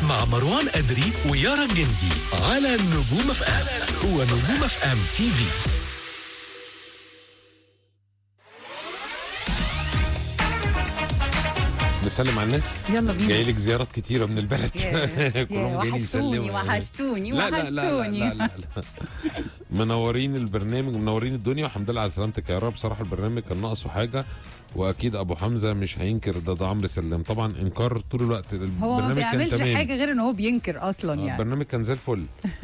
مع مروان أدري ويارا الجندي على نجوم اف ام هو نجوم اف ام تي في نسلم على الناس يلا بينا. جاي لك زيارات كتيره من البلد ياه، كلهم ياه، جايين وحشتوني يسلموا وحشتوني لا لا لا لا, وحشتوني لا, لا, لا. منورين البرنامج منورين الدنيا والحمد لله على سلامتك يا رب بصراحه البرنامج كان ناقصه حاجه واكيد ابو حمزه مش هينكر ده ده عمرو سلام طبعا انكار طول الوقت هو ما البرنامج كان بيعملش تمام حاجه غير ان هو بينكر اصلا آه، يعني البرنامج كان زي الفل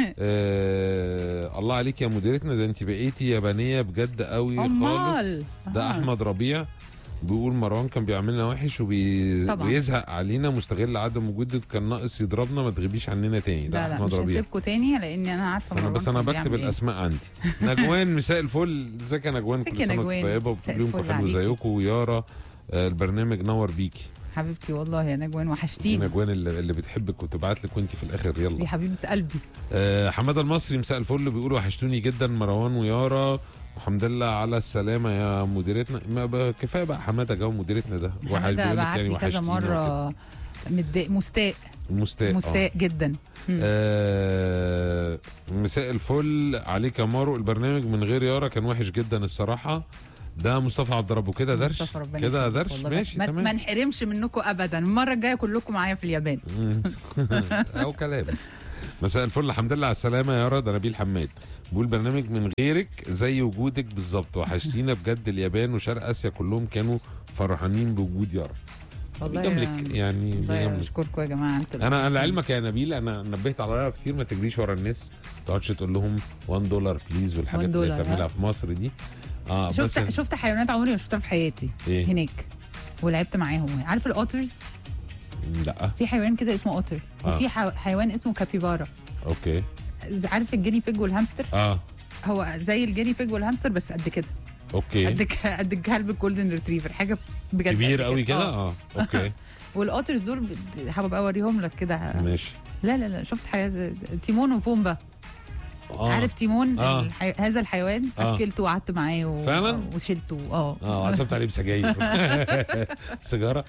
آه الله عليك يا مديرتنا ده انت بقيتي يابانيه بجد قوي خالص أمال. ده آه. احمد ربيع بيقول مروان كان بيعملنا وحش وبي... طبعا. ويزهق علينا مستغل عدم وجودك كان ناقص يضربنا ما تغيبيش عننا تاني ده لا لا احمد مش ربيع هسيبكم تاني لان انا عارفه انا مروان بس انا كان بكتب بيعمل إيه. الاسماء عندي نجوان مساء الفل ازيك يا نجوان ازيك كل يا سنه وانت نجوان؟ طيبه مساء وكل يوم الفل حلو عليكي. زيكم ويارا آه، البرنامج نور بيكي حبيبتي والله يا نجوان دي وحشتيني نجوان اللي, اللي بتحبك وتبعت لك وانت في الاخر يلا دي حبيبه قلبي آه، حماده المصري مساء الفل بيقول وحشتوني جدا مروان ويارا والحمد لله على السلامه يا مديرتنا ما ب- كفايه بقى حماده جو مديرتنا ده واحد حماده بيقول لك بعت يعني لي كذا وحشتيني وكده. مره متضايق مستاء مستاء آه. مستاء جدا مم. آه مساء الفل عليك يا مارو البرنامج من غير يارا كان وحش جدا الصراحه ده مصطفى عبد ربه كده درش مصطفى ربنا كده يخليك درش والله. ماشي ما, ما تمام نحرمش منكم ابدا المره الجايه كلكم معايا في اليابان مم. او كلام مساء الفل الحمد لله على السلامه يا يارا ده نبيل حماد بيقول برنامج من غيرك زي وجودك بالظبط وحشتينا بجد اليابان وشرق اسيا كلهم كانوا فرحانين بوجود يارا والله بيجاملك يعني والله بيجاملك اشكركم يا جماعه انتوا انا انا لعلمك يا نبيل انا نبهت على رايك كتير ما تجريش ورا الناس ما تقعدش تقول لهم 1 دولار بليز والحاجات 1 اللي دولار، بتعملها ها؟ في مصر دي اه بس شفت شفت حيوانات عمري ما شفتها في حياتي إيه؟ هناك ولعبت معاهم عارف الاوترز لا في حيوان كده اسمه اوتر آه. وفي حو- حيوان اسمه كابيبارا اوكي عارف الجيني بيج والهامستر اه هو زي الجيني بيج والهامستر بس قد كده اوكي قد ك- قد الكلب الجولدن ريتريفر حاجه بجد كبير قد قوي كده آه. اه اوكي والاوترز دول ب- هبقى اوريهم لك كده ماشي لا لا لا شفت حاجات تيمون وبومبا اه عارف تيمون آه. الحي... هذا الحيوان آه. اكلته وقعدت معاه و... فعلا؟ وشلته اه اه عصبت عليه بسجاير سيجاره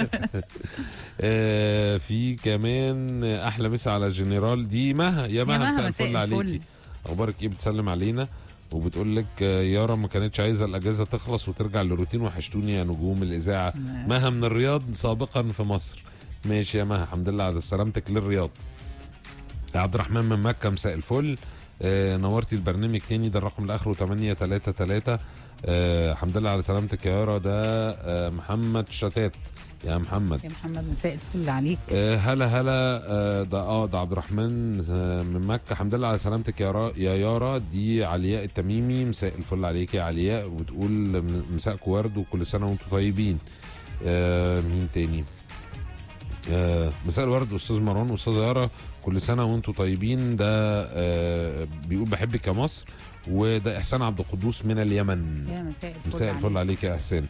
آه في كمان احلى مسا على الجنرال دي مها يا مها مها، مساء مساء الفل عليكي الفل. اخبارك ايه بتسلم علينا وبتقول لك آه، يارا ما كانتش عايزه الاجازه تخلص وترجع للروتين وحشتوني يا نجوم الاذاعه مها من الرياض سابقا في مصر ماشي يا مها الحمد لله على سلامتك للرياض عبد الرحمن من مكه مساء الفل آه نورتي البرنامج تاني ده الرقم الاخره 833 آه الحمد لله على سلامتك يا يارا ده آه محمد شتات يا محمد يا محمد مساء الفل عليك آه هلا هلا آه ده اه ده عبد الرحمن آه من مكه الحمد لله على سلامتك يا را يا يارا دي علياء التميمي مساء الفل عليك يا علياء وبتقول م- مساءك ورد وكل سنه وانتم طيبين آه مين تاني آه مساء الورد استاذ مروان واستاذ يارا كل سنه وانتم طيبين ده آه بيقول بحبك يا مصر وده احسان عبد القدوس من اليمن يا مساء الفل مساء الفل عليك. عليك يا احسان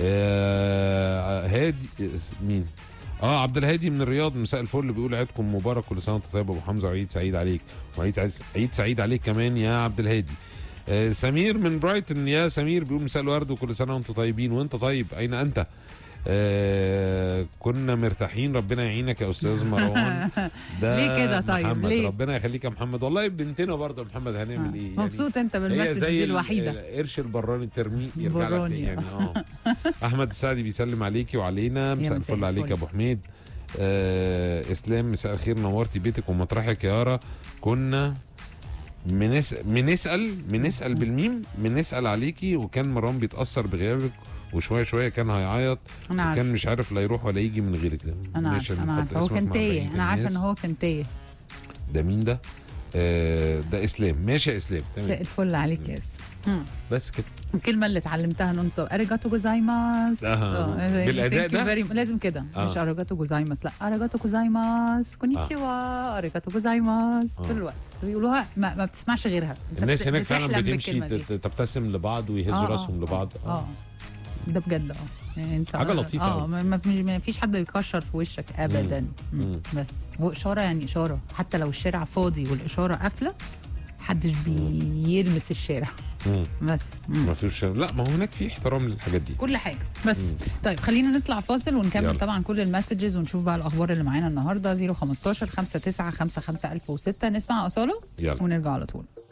آه هادي مين اه عبد الهادي من الرياض مساء الفل بيقول عيدكم مبارك كل سنه وانت طيب يا ابو حمزه وعيد سعيد عليك وعيد عيد- عيد سعيد عليك كمان يا عبد الهادي آه سمير من برايتون يا سمير بيقول مساء الورد وكل سنه وانتم طيبين وانت طيب اين انت آه كنا مرتاحين ربنا يعينك يا استاذ مروان ده ليه كده طيب؟ محمد ليه؟ ربنا يخليك يا محمد والله بنتنا برضه يا محمد هنعمل ايه يعني مبسوط انت هي بالمسج زي دي ال- الوحيده القرش البراني ترميه يرجع لك براني، تاني يعني اه احمد السعدي بيسلم عليكي وعلينا مساء مساء الفل عليك الفل. يا ابو حميد آه اسلام مساء الخير نورتي بيتك ومطرحك يا يارا كنا منس... بنسال بنسال بالميم بنسال عليكي وكان مروان بيتاثر بغيابك وشويه شويه كان هيعيط انا عارفه وكان مش عارف لا يروح ولا يجي من غيرك ده انا ماشي، عارفه انا نحط عارفه هو اسمك كان مع تايه بقية انا عارفه ان الناس. هو كان تايه ده مين ده؟ آه ده اسلام ماشي يا اسلام مساء تمام الفل عليك يا اسم مم. بس كده الكلمه اللي اتعلمتها نون سو اريجاتو جوزايماس آه. آه، بالأداء thank you ده؟ very- لازم كده آه. مش اريجاتو جوزايماس لا اريجاتو جوزايماس كونيتشيوا اريجاتو جوزايماس آه. طول الوقت بيقولوها ما, ما بتسمعش غيرها أنت الناس بت- هناك فعلا بتحلم بتمشي بالكلمة دي. تت- تبتسم لبعض ويهزوا آه، آه، راسهم آه، لبعض اه ده بجد اه يعني انت حاجة لطيفة اه أوي. ما, ما, مش- ما فيش حد يكشر في وشك ابدا مم. مم. بس واشاره يعني اشاره حتى لو الشارع فاضي والاشاره قافله محدش بيلمس الشارع مم. بس مم. ما فيش لا ما هو هناك في احترام للحاجات دي كل حاجه بس طيب خلينا نطلع فاصل ونكمل يلا. طبعا كل المسجز ونشوف بقى الاخبار اللي معانا النهارده 015 59 55 1006 نسمع اصاله يلا ونرجع على طول